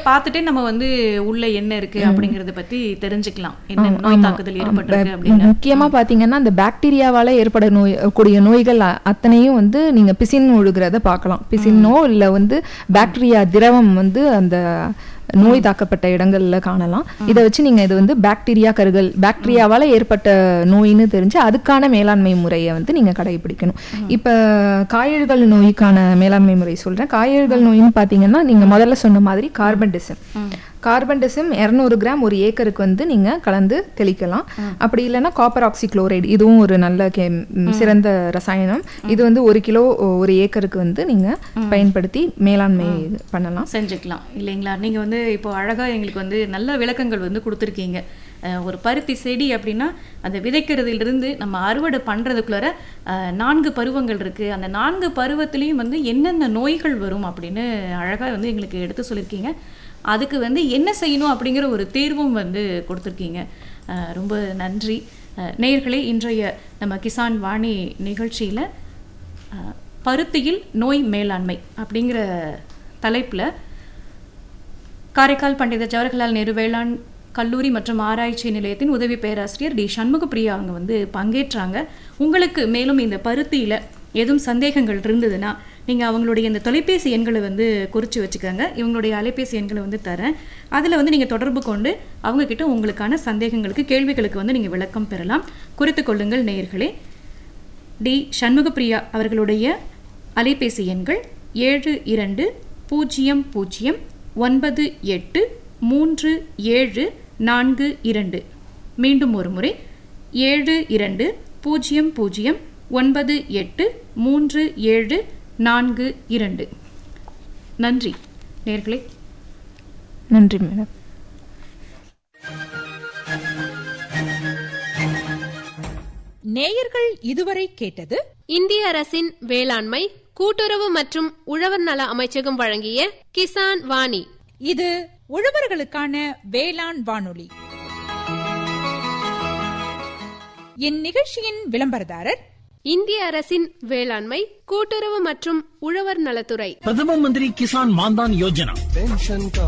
பார்த்துட்டே நம்ம வந்து உள்ள என்ன இருக்கு அப்படிங்கறத பத்தி தெரிஞ்சுக்கலாம் என்ன நோய் தாக்குதல் ஏற்பட்டிருக்கு அப்படின்னு முக்கியமா பாத்தீங்கன்னா இந்த பாக்டீரியாவால ஏற்பட நோய் கூடிய நோய்கள் அ- அத்தனையும் வந்து நீங்க பிசின் ஒழுகிறத பார்க்கலாம் பிசினோ இல்ல வந்து பாக்டீரியா திரவம் வந்து அந்த நோய் தாக்கப்பட்ட இடங்கள்ல காணலாம் இதை வச்சு நீங்க இது வந்து பாக்டீரியா கருகள் பாக்டீரியாவால ஏற்பட்ட நோயின்னு தெரிஞ்சு அதுக்கான மேலாண்மை முறையை வந்து நீங்க கடைபிடிக்கணும் இப்ப காயல்கள் நோய்க்கான மேலாண்மை முறை சொல்றேன் காயல்கள் நோயின்னு பாத்தீங்கன்னா நீங்க முதல்ல சொன்ன மாதிரி கார்பன்டிசம் கார்பன்டிசம் இரநூறு கிராம் ஒரு ஏக்கருக்கு வந்து நீங்க கலந்து தெளிக்கலாம் அப்படி இல்லைன்னா காப்பர் ஆக்சி குளோரைடு இதுவும் ஒரு நல்ல கே ம், சிறந்த ரசாயனம் இது வந்து ஒரு கிலோ ஒரு ஏக்கருக்கு வந்து நீங்க பயன்படுத்தி மேலாண்மை பண்ணலாம் செஞ்சுக்கலாம் இல்லைங்களா நீங்க வந்து இப்போ அழகா எங்களுக்கு வந்து நல்ல விளக்கங்கள் வந்து கொடுத்துருக்கீங்க அஹ், ஒரு பருத்தி செடி அப்படின்னா அந்த விதைக்கிறதுலேருந்து நம்ம அறுவடை பண்ணுறதுக்குள்ளார நான்கு பருவங்கள் இருக்கு அந்த நான்கு பருவத்திலையும் வந்து என்னென்ன நோய்கள் வரும் அப்படின்னு அழகா வந்து எங்களுக்கு எடுத்து சொல்லியிருக்கீங்க அதுக்கு வந்து என்ன செய்யணும் அப்படிங்கிற ஒரு தீர்வும் வந்து கொடுத்துருக்கீங்க அஹ், ரொம்ப நன்றி அஹ், நேயர்களே இன்றைய நம்ம கிசான் வாணி நிகழ்ச்சியில அஹ், பருத்தியில் நோய் மேலாண்மை அப்படிங்கிற தலைப்பில் காரைக்கால் பண்டித ஜவஹர்லால் நேரு வேளாண் கல்லூரி மற்றும் ஆராய்ச்சி நிலையத்தின் உதவி பேராசிரியர் டி சண்முகப்பிரியா அவங்க வந்து பங்கேற்றாங்க உங்களுக்கு மேலும் இந்த பருத்தியில் எதுவும் சந்தேகங்கள் இருந்ததுன்னா நீங்கள் அவங்களுடைய இந்த தொலைபேசி எண்களை வந்து குறித்து வச்சுக்கோங்க இவங்களுடைய அலைபேசி எண்களை வந்து தரேன் அதில் வந்து நீங்கள் தொடர்பு கொண்டு அவங்க கிட்ட உங்களுக்கான சந்தேகங்களுக்கு கேள்விகளுக்கு வந்து நீங்கள் விளக்கம் பெறலாம் குறித்து கொள்ளுங்கள் நேயர்களே டி சண்முகப்பிரியா அவர்களுடைய அலைபேசி எண்கள் ஏழு இரண்டு பூஜ்ஜியம் பூஜ்ஜியம் ஒன்பது எட்டு மூன்று ஏழு நான்கு இரண்டு மீண்டும் ஒரு முறை ஏழு இரண்டு பூஜ்ஜியம் பூஜ்ஜியம் ஒன்பது எட்டு மூன்று ஏழு நான்கு இரண்டு நன்றி நேர்களே நன்றி மேடம் நேயர்கள் இதுவரை கேட்டது இந்திய அரசின் வேளாண்மை கூட்டுறவு மற்றும் உழவர் நல அமைச்சகம் வழங்கிய கிசான் வாணி இது உழவர்களுக்கான வேளாண் வானொலி இந்நிகழ்ச்சியின் விளம்பரதாரர் இந்திய அரசின் வேளாண்மை கூட்டுறவு மற்றும் உழவர் நலத்துறை प्रधानमंत्री किसान मानधन योजना